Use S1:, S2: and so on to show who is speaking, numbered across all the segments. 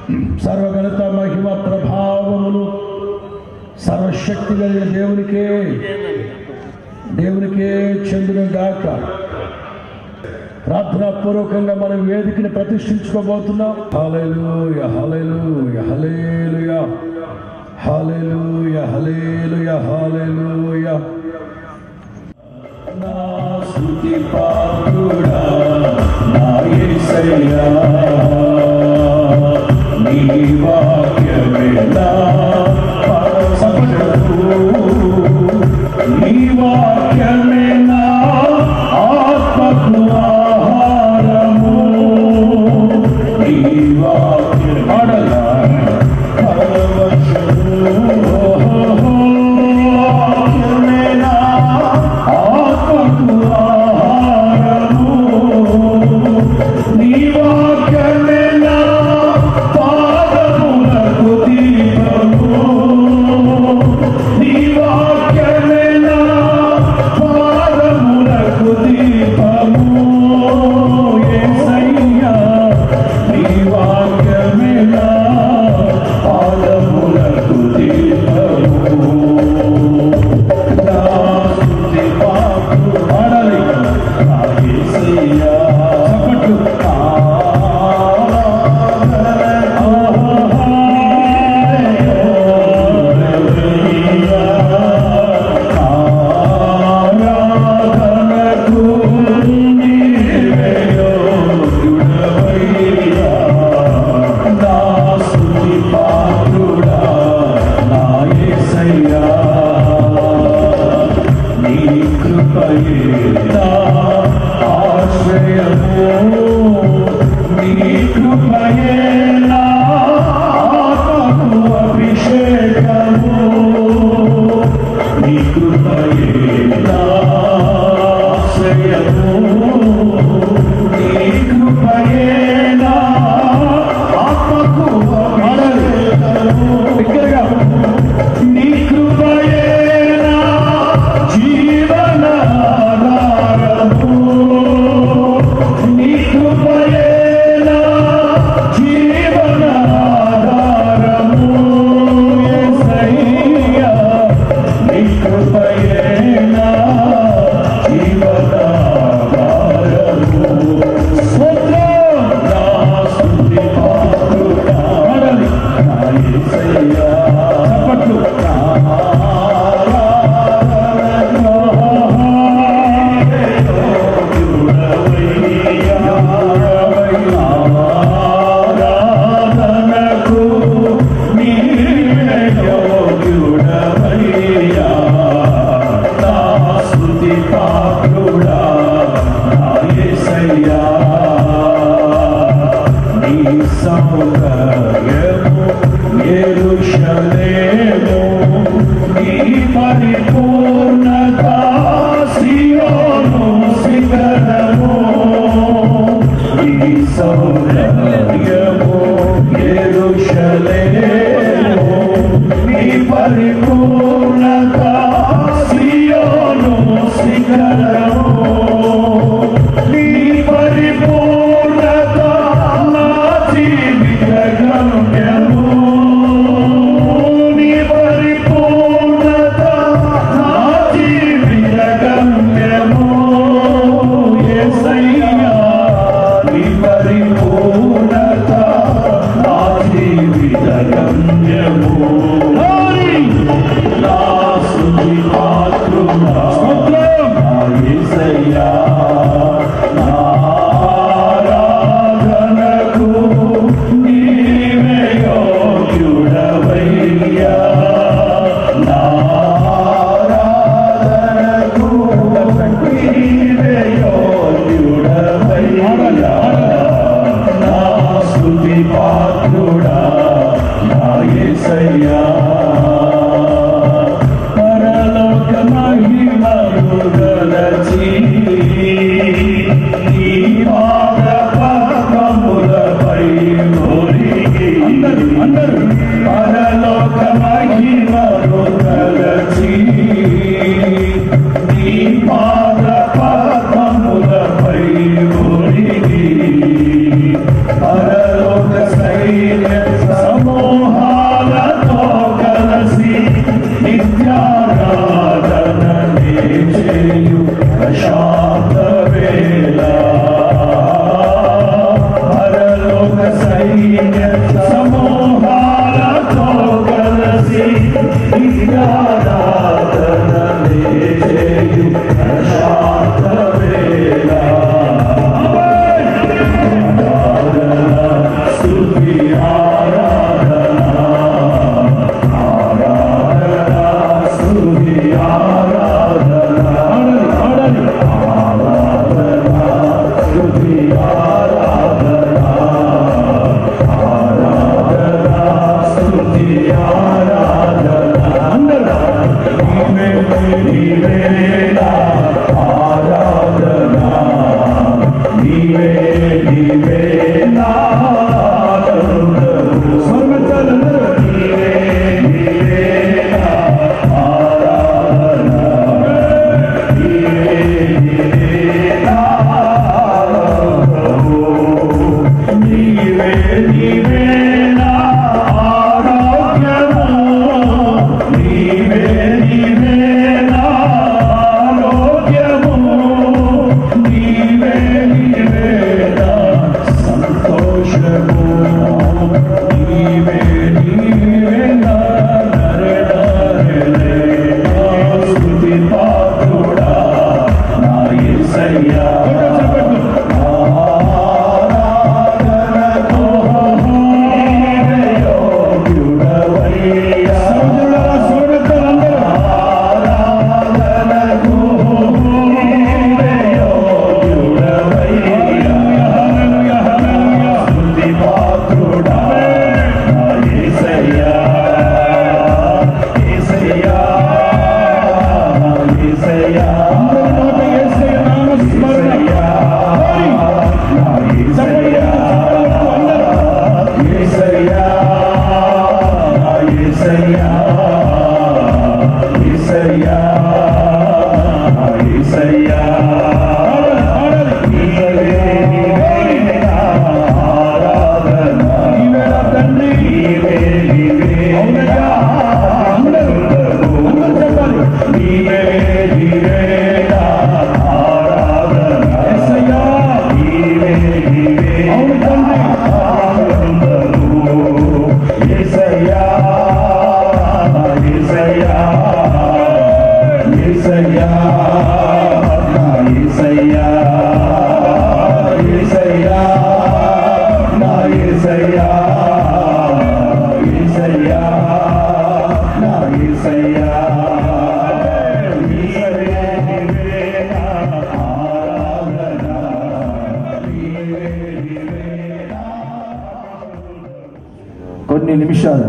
S1: సర్వగణత మహిమ ప్రభావములు సర్వశక్తి కలిగిన దేవునికే దేవునికే చెందిన గాక ప్రార్థనాపూర్వకంగా మనం వేదికని ప్రతిష్ఠించుకోబోతున్నాం హల్లెలూయా హల్లెలూయా హల్లెలూయా హల్లెలూయా హల్లెలూయా హల్లెలూయా నా స్తుతి పాత్రుడా నా యేసయ్యా నీ వాక్యమే నా పరమశక్తు. నీ వాక్యమే నా ఆత్మకు ఆహారము నీ వాక్యం పాడలా పరవశము. ఓహో, వాక్యమే నా ఆత్మకు ఆహారము నీ వాక్యమే నా పాదములకు దీపము నీ వాక్యమే నా పాదములకు దీపము యేసయ్యా నీ వాక్యమే నా పాదములకు దీపము నా స్తుతి పాత్రుడు పాడాలి నా యేసయ్యా చప్పట్లు ఆరాధనకు నీవే యోగ్యుడవయ్యా. నా స్తుతి పాత్రుడా, నా యేసయ్యా. నీ కృపయే నా ఆశ్రయము. నీ కృపయే నా ఆత్మకు అభిషేకము. నీ కృపయే నా ఆశ్రయము. నీ కృపయే నా ఆత్మకు అభిషేకము. దగ్గరగా నీ కృపయే నా జీవనాధారము. నీ కృపయే నా జీవనాధారము. యేసయ్యా, నీ కృపయే నా జీవనాధారము. స్తోత్రం నా స్తుతి పాత్రుడా. పాడాలి. నా యేసయ్యా. చప్పట్లు. నా ఆరాధనకు నీవే యోగ్యుడవయ్యా. నా స్తుతి పాత్రుడా, నా యేసయ్యా. నీ సౌందర్యము యెరూషలేము, నీ పరిపూర్ణత సియోను శిఖరము. నీ సౌందర్యము యెరూషలేము, నీ పరిపూర్ణత సియోను శిఖరము. నీ పరిపూర్ణత నా జీవిత గమ్యము. నీ పరిపూర్ణత నా జీవిత గమ్యము. యేసయ్యా, నీ పరిపూర్ణత నా జీవిత గమ్యము. హరి! నా స్తుతి పాత్రుడా, నా యేసయ్యా, నా ఆరాధనకు నీవే యోగ్యుడవయ్యా. నా ఆరాధనకు నీవే యోగ్యుడవయ్యా. నా స్తుతి పాత్రుడా, నా యేసయ్యా. పరలోక మహిమలు గలచి, నీ పాద పద్మములపై ఒరిగి. పరలోక మహిమలు గలచి, నీ పాద పద్మములపై ఒరిగి. పరలోక సైన్య నీవేనా ఆరోగ్యము నీవే నీవేనా ఆరోగ్యము నీవే నీవేనా సంతోషము నీవే నీవేనా నరనరలే స్తుతి పాత్రుడా నా యేసయ్యా
S2: కొన్ని నిమిషాలు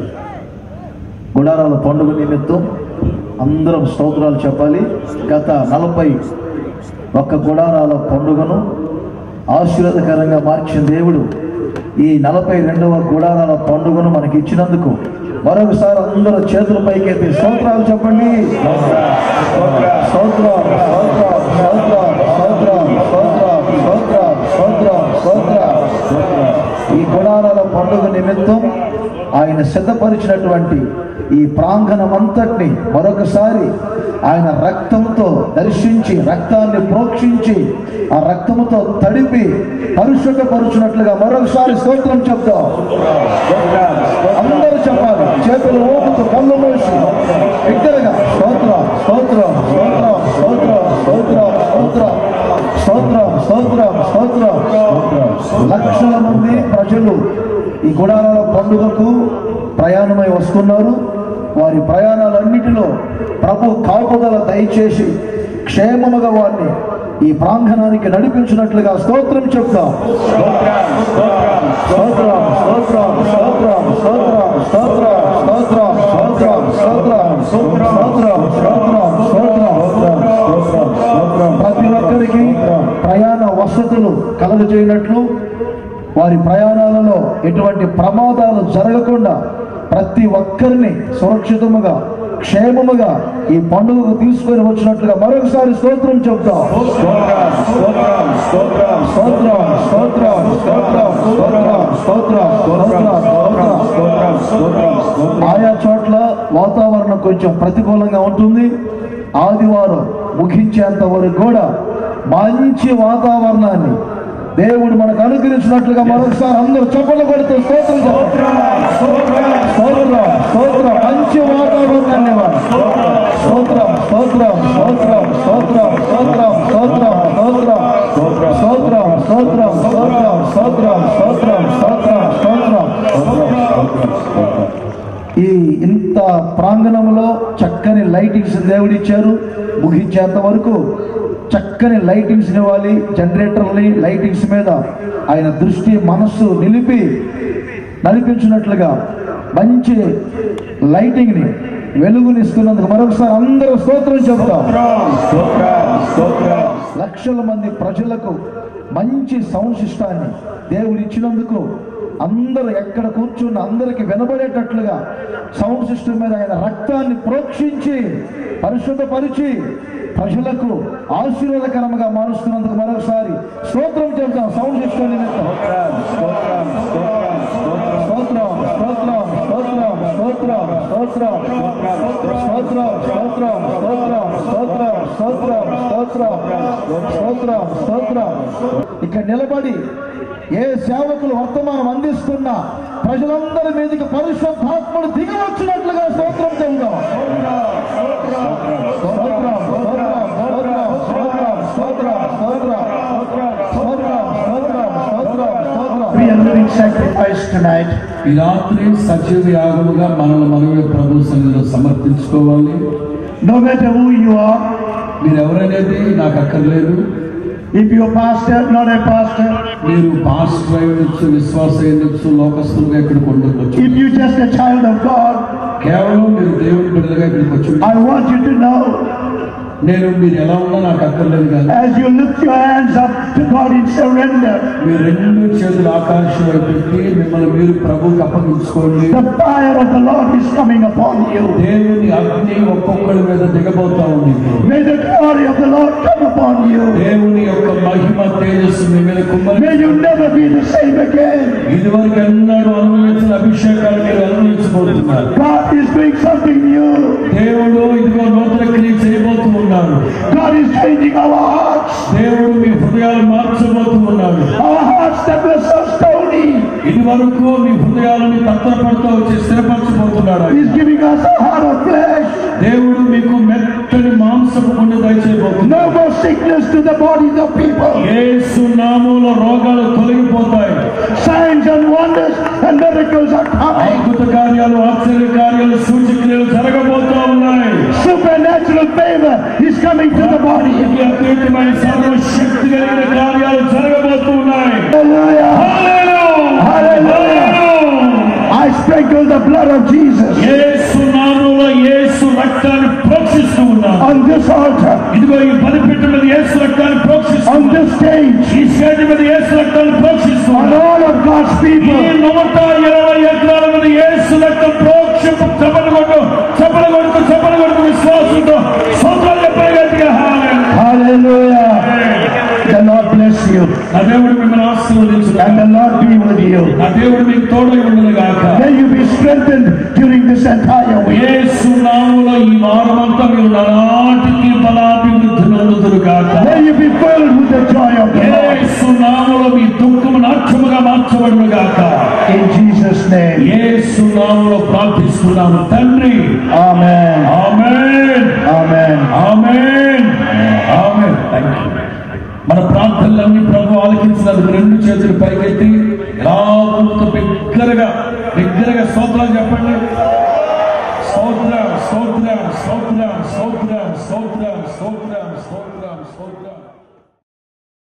S2: గుడారాల పండుగ నిమిత్తం అందరం స్తోత్రాలు చెప్పాలి గత నలభై ఒక్క గుడారాల పండుగను ఆశీర్వాదకరంగా మార్చిన దేవుడు ఈ నలభై రెండవ గుడారాల పండుగను మనకి ఇచ్చినందుకు మరొకసారి అందరూ చేతుల పైకెత్తి స్తోత్రాలు చెప్పండి స్తోత్రం స్తోత్రం స్తోత్రం స్తోత్రం స్తోత్రం స్తోత్రం స్తోత్రం స్తోత్రం ఈ గుడారాల పండుగ నిమిత్తం ఆయన సిద్ధపరిచినటువంటి ఈ ప్రాంగణం అంతటిని మరొకసారి ఆయన రక్తంతో దర్శించి రక్తాన్ని ప్రోక్షించి ఆ రక్తముతో తడిపి పరిశుద్ధపరుచినట్లుగా మరొకసారి స్తోత్రం చెప్తాం అందరూ చెప్పాలి చేతులు ఊపుతూ కళ్ళు మూసి బిగ్గరగా స్తోత్రం స్తోత్రం స్తోత్రం స్తోత్రం స్తోత్రం స్తోత్రం స్తోత్రం స్తోత్రం స్తోత్రం లక్షల మంది ప్రజలు ఈ గుడారాల పండుగకు ప్రయాణమై వస్తున్నారు వారి ప్రయాణాలన్నిటిలో ప్రభు కాపుదల దయచేసి క్షేమముగా వారిని ఈ ప్రాంగణానికి నడిపించినట్లుగా స్తోత్రం చెప్తాం స్తోత్రం స్తోత్రం స్తోత్రం స్తోత్రం స్తోత్రం స్తోత్రం స్తోత్రం స్తోత్రం స్తోత్రం స్తోత్రం స్తోత్రం ప్రతి ఒక్కరికి ప్రయాణ వసతులు కలుగజేయనట్లు వారి ప్రయాణాలలో ఎటువంటి ప్రమాదాలు జరగకుండా ప్రతి ఒక్కరిని సురక్షితముగా క్షేమముగా ఈ పండుగకు తీసుకొని వచ్చినట్లుగా మరొకసారి స్తోత్రం చెప్తాం స్తోత్రం స్తోత్రం స్తోత్రం స్తోత్రం స్తోత్రం స్తోత్రం స్తోత్రం ఆయా చోట్ల వాతావరణం కొంచెం ప్రతికూలంగా ఉంటుంది ఆదివారం ముగించేంత వరకు కూడా మంచి వాతావరణాన్ని దేవుడు మనకు అనుగ్రహించినట్లుగా మరొకసారి అందరూ చప్పట్లు కొడుతూ స్తోత్రం చెప్పండి. స్తోత్రం స్తోత్రం మంచి వాతావరణాన్ని ఇవ్వాలి. స్తోత్రం స్తోత్రం స్తోత్రం స్తోత్రం స్తోత్రం స్తోత్రం స్తోత్రం స్తోత్రం స్తోత్రం స్తోత్రం స్తోత్రం స్తోత్రం స్తోత్రం స్తోత్రం ఈ ఇంత ప్రాంగణంలో చక్కని లైటింగ్స్ దేవుడిచ్చారు ముగించేంత వరకు చక్కని లైటింగ్స్ ఇవ్వాలి జనరేటర్ని లైటింగ్స్ మీద ఆయన దృష్టి మనస్సు నిలిపి నడిపించినట్లుగా మంచి లైటింగ్ని వెలుగునిస్తున్నందుకు మరొకసారి అందరూ స్తోత్రం చెప్తాం లక్షల మంది ప్రజలకు మంచి సౌండ్ సిస్టాన్ని దేవుడు ఇచ్చినందుకు అందరూ ఎక్కడ కూర్చున్న అందరికి వినబడేటట్లుగా సౌండ్ సిస్టమ్ మీద ఆయన రక్తాన్ని ప్రోక్షించి పరిశుద్ధపరిచి ప్రజలకు ఆశీర్వాదకరంగా మారుస్తున్నందుకు మరొకసారి స్తోత్రం చెప్తాం సౌండ్ సిస్టమ్ నిమిత్తం స్తోత్రం స్తోత్రం స్తోత్రం స్తోత్రం స్తోత్రం స్తోత్రం స్తోత్రం ఇక్కడ నిలబడి ఏ సేవకులు వర్తమానం అందిస్తున్నా ప్రజలందరి మీదకి పరిశుద్ధాత్మడు దిగి వచ్చినట్లుగా స్తోత్రం చెబుదాం స్తోత్రం స్తోత్రం స్తోత్రం స్తోత్రం స్తోత్రం స్తోత్రం స్తోత్రం స్తోత్రం స్తోత్రం స్తోత్రం
S3: be a living sacrifice tonight.
S1: ఈ రాత్రి సజీవ యాగముగా మనల్ని మనమే ప్రభు సన్నిధిలో సమర్పించుకోవాలి
S3: No matter who you are,
S1: మీరు ఎవరనేది నాకు అక్కర్లేదు
S3: if you're a pastor, not a pastor,
S1: మీరు పాస్టర్ అయి ఉండొచ్చు విశ్వాస అయి ఉండొచ్చు లోకస్తులుగా ఇక్కడికి ఉండొచ్చు
S3: if you're just a child of God,
S1: కేవలం మీరు దేవుని బిడ్డలుగా ఇక్కడికి వచ్చి
S3: I want you to know
S1: నేను మీరు ఎలా ఉన్నా నాకు అక్కర్లేదు కానీ
S3: as you lift your hands up to God in surrender,
S1: మీరు రెండు చేతులు ఆకాశం వైపు పెట్టి మిమ్మల్ని మీరు ప్రభుకి అప్పగించుకోండి
S3: the fire of the Lord is coming upon you.
S1: దేవుని అగ్ని ఒక్కొక్కడి మీద దిగబోతా ఉంది ఇప్పుడు.
S3: May the glory of the Lord come upon you.
S1: దేవుని యొక్క మహిమ తేజస్సు మీ మీద కుమ్మరి
S3: May you never be the same again.
S1: ఇదివరకు ఎన్నడూ అనుభవించిన అభిషేకాలు మీరు అనుభవించబోతున్నారు
S3: God is doing something new.
S1: దేవుడు ఇదిగో నూతన క్రియ చేయబోతూ ఉన్నారు
S3: God is changing our hearts.
S1: దేవుడు మీ హృదయాలు మార్చబోతూ ఉన్నారు
S3: Our hearts that were so stony.
S1: ఇది వరకు మీ హృదయాలను తత్తరపడుతూ వచ్చి స్థిరపరచబోతున్నాడు ఆయన.
S3: He's giving us a heart of flesh.
S1: దేవుడు మీకు మెత్తని మాంసపు గుండె దయచేయబోతున్నాడు
S3: No more sickness to the bodies of people.
S1: యేసు నామములో రోగాలు తొలగిపోతాయి
S3: Signs and wonders and miracles are coming.
S1: అద్భుత కార్యాలు ఆశ్చర్య కార్యాలు సూచక్రియలు జరగబోతూ ఉన్నాయి
S3: Supernatural favor is coming to the body.
S1: ఈ అద్భుతమైన సర్వశక్తి కలిగిన కార్యాలు జరగబోతూ ఉన్నాయి
S3: Hallelujah.
S1: Hallelujah!
S3: I sprinkle the blood of Jesus
S1: యేసు నామములో యేసు రక్తాన్ని ప్రోక్షిస్తూ ఉన్నాను
S3: on this altar,
S1: ఇదిగో ఈ బలిపీఠ మీద యేసు రక్తాన్ని ప్రోక్షిస్తూ
S3: on this stage,
S1: ఈ స్టేజ్ మీద యేసు రక్తాన్ని ప్రోక్షిస్తూ
S3: on
S1: ఉన్నాను.
S3: all of God's
S1: ఈ
S3: people.
S1: నూట ఇరవై ఎకరాల మీద యేసు రక్తం ప్రోక్షింపు చప్పలు కొట్టు చప్పలు కొడుతూ చప్పలు కొడుతూ విశ్వాసంతో సోదరులు చెప్పే గట్టిగా హల్లెలూయా.
S3: Hallelujah. The Lord bless you
S1: నా దేవుడు మిమ్మల్ని ఆశీర్వదించును
S3: and the Lord be with you.
S1: నా దేవుడు మీకు తోడై ఉండను గాక
S3: May you be strengthened during this entire week.
S1: యేసు నామములో ఈ వారమంతా మీరు నాటికి బలాభివృద్ధి నందుదురు గాక
S3: May you be filled with the joy of the Lord.
S1: యేసు నామములో మీ దుఃఖము నాట్యముగా మార్చబడును గాక
S3: In Jesus' name.
S1: యేసు నామములో ప్రార్థిస్తున్నాము తండ్రి
S3: Amen.
S1: Amen
S3: Amen.
S1: Amen amen thank you మన ప్రార్థనలన్నీ ప్రభు ఆలకించినందుకు రెండు చేతులు పైకెత్తి ఎలా ఊపుతూ బిగ్గరగా బిగ్గరగా స్తోత్రాలు చెప్పండి స్తోత్రం స్తోత్రం స్తోత్రం స్తోత్రం స్తోత్రం స్తోత్రం స్తోత్రం స్తోత్రం